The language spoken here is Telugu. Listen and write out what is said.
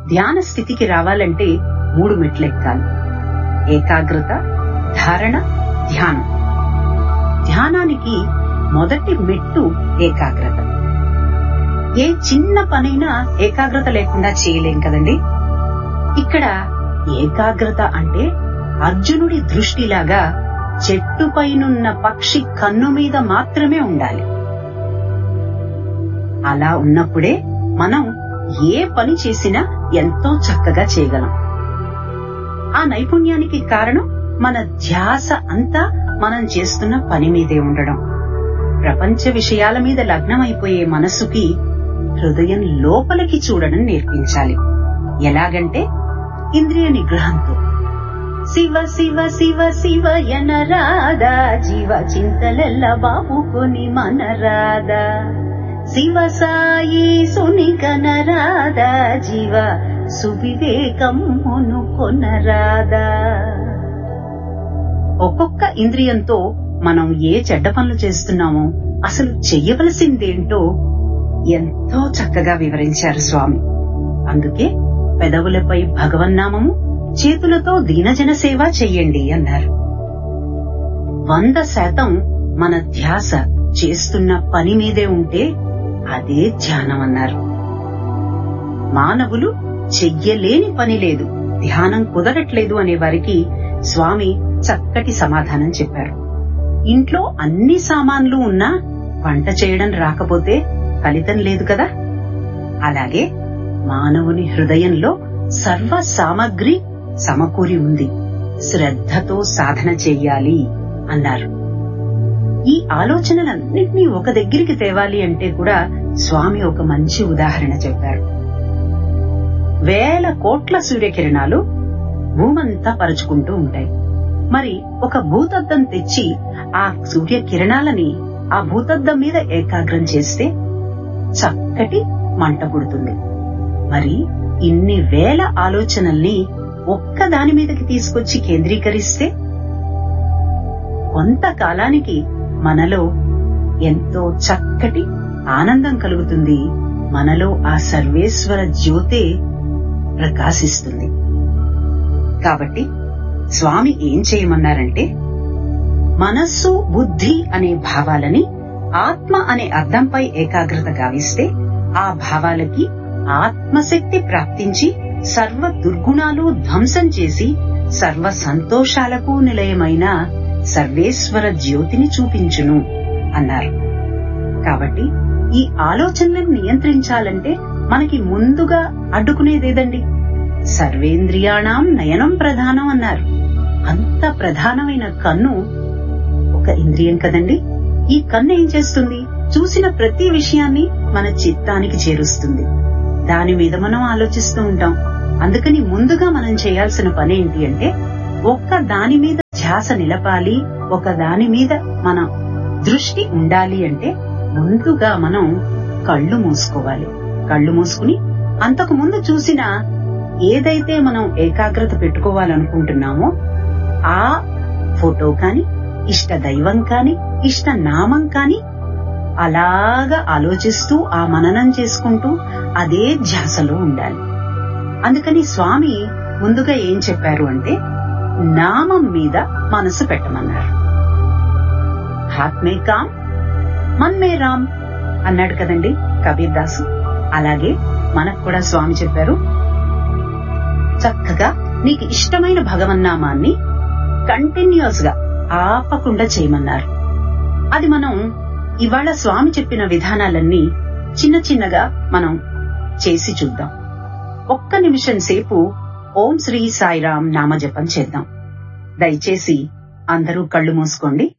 ధ్యాన స్థితికి రావాలంటే మూడు మెట్లెక్కాలి ఏకాగ్రత ధారణ ధ్యానం ధ్యానానికి మొదటి మెట్టు ఏకాగ్రత ఏ చిన్న పనైనా ఏకాగ్రత లేకుండా చేయలేం కదండి ఇక్కడ ఏకాగ్రత అంటే అర్జునుడి దృష్టిలాగా చెట్టుపైనున్న పక్షి కన్ను మీద మాత్రమే ఉండాలి అలా ఉన్నప్పుడే మనం ఏ పని చేసినా ఎంతో చక్కగా చేయగలం ఆ నైపుణ్యానికి కారణం మన ధ్యాస అంతా మనం చేస్తున్న పని మీదే ఉండడం ప్రపంచ విషయాల మీద లగ్నమైపోయే మనసుకి హృదయం లోపలికి చూడడం నేర్పించాలి ఎలాగంటే ఇంద్రియ నిగ్రహంతో శివ శివ శివ శివ ఎనరాదా జీవ చింతలెల్ల బాపుకొని మనరాదా శివ సాయి సునికనరాదా జీవ సువివేకమును కొనరాదా ఒక్కొక్క ఇంద్రియంతో మనం ఏ చెడ్డ పనులు చేస్తున్నామో అసలు చెయ్యవలసిందేంటో ఎంతో చక్కగా వివరించారు స్వామి అందుకే పెదవులపై భగవన్నామము చేతులతో దీనజన సేవ చెయ్యండి అన్నారు వంద శాతం మన ధ్యాస చేస్తున్న పని మీదే ఉంటే అదే ధ్యానం అన్నారు మానవులు చెయ్యలేని పని లేదు ధ్యానం కుదరట్లేదు అనే వారికి స్వామి చక్కటి సమాధానం చెప్పారు ఇంట్లో అన్ని సామాన్లు ఉన్నా వంట చేయడం రాకపోతే ఫలితం లేదు కదా అలాగే మానవుని హృదయంలో సర్వ సామగ్రి సమకూరి ఉంది శ్రద్ధతో సాధన చెయ్యాలి అన్నారు ఈ ఆలోచనలన్నింటినీ ఒక దగ్గరికి తేవాలి అంటే కూడా స్వామి ఒక మంచి ఉదాహరణ చెప్పారు వేల కోట్ల సూర్యకిరణాలు భూమంతా పరుచుకుంటూ ఉంటాయి మరి ఒక భూతద్దం తెచ్చి ఆ సూర్యకిరణాలని ఆ భూతద్దం మీద ఏకాగ్రం చేస్తే చక్కటి మంట పుడుతుంది మరి ఇన్ని వేల ఆలోచనల్ని ఒక్క దాని మీదకి తీసుకొచ్చి కేంద్రీకరిస్తే కొంతకాలానికి మనలో ఎంతో చక్కటి ఆనందం కలుగుతుంది మనలో ఆ సర్వేశ్వర జ్యోతే ప్రకాశిస్తుంది కాబట్టి స్వామి ఏం చేయమన్నారంటే మనస్సు బుద్ధి అనే భావాలని ఆత్మ అనే అర్థంపై ఏకాగ్రత గావిస్తే ఆ భావాలకి ఆత్మశక్తి ప్రాప్తించి సర్వ దుర్గుణాలు ధ్వంసం చేసి సర్వ సంతోషాలకు నిలయమైన సర్వేశ్వర జ్యోతిని చూపించును అన్నారు కాబట్టి ఈ ఆలోచనలను నియంత్రించాలంటే మనకి ముందుగా అడ్డుకునేదేదండి సర్వేంద్రియాణం నయనం ప్రధానం అన్నారు అంత ప్రధానమైన కన్ను ఒక ఇంద్రియం కదండి ఈ కన్ను ఏం చేస్తుంది చూసిన ప్రతి విషయాన్ని మన చిత్తానికి చేరుస్తుంది దాని మీద మనం ఆలోచిస్తూ ఉంటాం అందుకని ముందుగా మనం చేయాల్సిన పని ఏంటి అంటే ఒక్క దాని మీద ధ్యాస నిలపాలి ఒక దాని మీద మన దృష్టి ఉండాలి అంటే ముందుగా మనం కళ్ళు మూసుకోవాలి కళ్ళు మూసుకుని అంతకు ముందు చూసిన ఏదైతే మనం ఏకాగ్రత పెట్టుకోవాలనుకుంటున్నామో ఆ ఫోటో కాని ఇష్ట దైవం కాని ఇష్ట నామం కాని అలాగా ఆలోచిస్తూ ఆ మననం చేసుకుంటూ అదే ధ్యాసలో ఉండాలి అందుకని స్వామి ముందుగా ఏం చెప్పారు అంటే నామం మీద మనసు పెట్టమన్నారు హాత్ మే కామ్ మన్ మే రామ్ అన్నాడు కదండి కబీర్ దాసు అలాగే మనకు కూడా స్వామి చెప్పారు చక్కగా నీకు ఇష్టమైన భగవన్నామాన్ని కంటిన్యూస్ గా ఆపకుండా చేయమన్నారు అది మనం ఇవాళ స్వామి చెప్పిన విధానాలన్నీ చిన్న చిన్నగా మనం చేసి చూద్దాం ఒక్క నిమిషం సేపు ఓం శ్రీ సాయిరాం నామజపం చేద్దాం దయచేసి అందరూ కళ్ళు మూసుకోండి